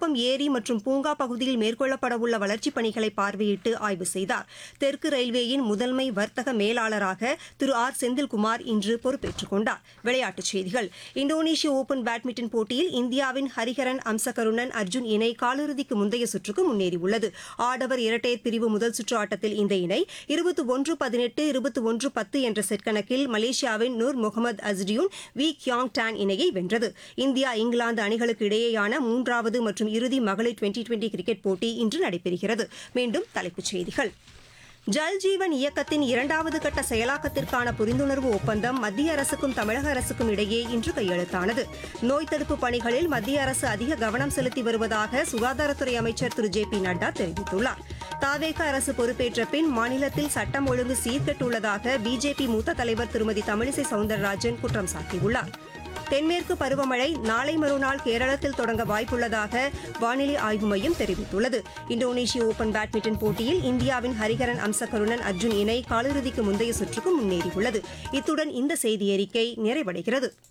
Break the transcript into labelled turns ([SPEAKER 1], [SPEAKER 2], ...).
[SPEAKER 1] துறைமுகம் ஏரி மற்றும் பூங்கா பகுதியில் மேற்கொள்ளப்படவுள்ள வளர்ச்சிப் பணிகளை பார்வையிட்டு ஆய்வு செய்தார் தெற்கு ரயில்வேயின் முதன்மை வர்த்தக மேலாளராக திரு ஆர் செந்தில்குமார் இன்று பொறுப்பேற்றுக் கொண்டார் விளையாட்டுச் செய்திகள் இந்தோனேஷிய ஓபன் பேட்மிண்டன் போட்டியில் இந்தியாவின் ஹரிஹரன் அம்சகருணன் அர்ஜுன் இணை காலிறுதிக்கு முந்தைய சுற்றுக்கு முன்னேறியுள்ளது ஆடவர் இரட்டையர் பிரிவு முதல் சுற்று ஆட்டத்தில் இந்த இணை இருபத்தி ஒன்று பதினெட்டு இருபத்தி ஒன்று பத்து என்ற செட் கணக்கில் மலேசியாவின் நூர் முகமது அஸ்டியூன் வி கியாங் டான் இணையை வென்றது இந்தியா இங்கிலாந்து அணிகளுக்கு இடையேயான மூன்றாவது மற்றும் இறுதி மகளிர் டுவெண்டி டுவெண்டி கிரிக்கெட் போட்டி இன்று நடைபெறுகிறது மீண்டும் தலைப்புச் செய்திகள் ஜல் ஜீவன் இயக்கத்தின் இரண்டாவது கட்ட செயலாக்கத்திற்கான புரிந்துணர்வு ஒப்பந்தம் மத்திய அரசுக்கும் தமிழக அரசுக்கும் இடையே இன்று கையெழுத்தானது நோய் தடுப்பு பணிகளில் மத்திய அரசு அதிக கவனம் செலுத்தி வருவதாக சுகாதாரத்துறை அமைச்சர் திரு ஜே பி நட்டா தெரிவித்துள்ளார் தாவேக அரசு பொறுப்பேற்ற பின் மாநிலத்தில் சட்டம் ஒழுங்கு சீர்கெட்டுள்ளதாக பிஜேபி மூத்த தலைவர் திருமதி தமிழிசை சவுந்தரராஜன் குற்றம் சாட்டியுள்ளார் தென்மேற்கு பருவமழை நாளை மறுநாள் கேரளத்தில் தொடங்க வாய்ப்புள்ளதாக வானிலை ஆய்வு மையம் தெரிவித்துள்ளது இந்தோனேஷிய ஓபன் பேட்மிண்டன் போட்டியில் இந்தியாவின் ஹரிஹரன் அம்சகருணன் அர்ஜுன் இணை காலிறுதிக்கு முந்தைய சுற்றுக்கு முன்னேறியுள்ளது இத்துடன் இந்த செய்தியறிக்கை நிறைவடைகிறது